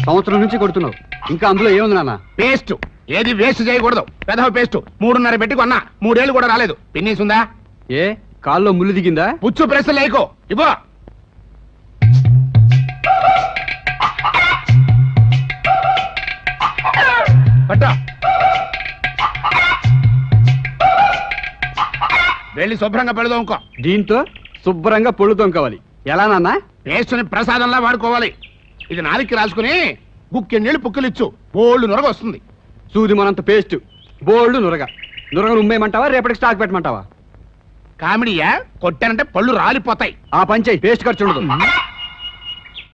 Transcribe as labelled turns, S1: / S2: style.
S1: సంవత్సరం నుంచి కొడుతున్నావు ఇంకా అందులో ఏముంది నాన్న
S2: పేస్ట్ ఏది వేస్ట్ చేయకూడదు పెదవ పేస్ట్ మూడున్నర పెట్టి కొన్నా మూడేళ్లు కూడా రాలేదు పిన్నీస్ ఉందా
S1: ఏ కాల్లో ముళ్ళు దిగిందా
S2: పుచ్చు ప్రెస్ లేకో ఇవ్వ పట్ట వెళ్ళి శుభ్రంగా పెడదాంకో
S1: దీంతో శుభ్రంగా పొళ్ళు తొంకవాలి ఎలా నాన్న
S2: పేస్ట్ని ప్రసాదంలా వాడుకోవాలి ఇది నాలికి రాసుకుని గుక్కె నీళ్ళు పుక్కిలిచ్చు బోళ్ళు నొరగ వస్తుంది
S1: సూది మనంత పేస్ట్ బోల్డ్ నురగ నురగ ఉమ్మేయమంటావా రేపటికి స్టాక్ పెట్టమంటావా
S2: కామెడీయా కొట్టానంటే పళ్ళు రాలిపోతాయి
S1: ఆ పంచాయి పేస్ట్ ఖర్చు ఉండదు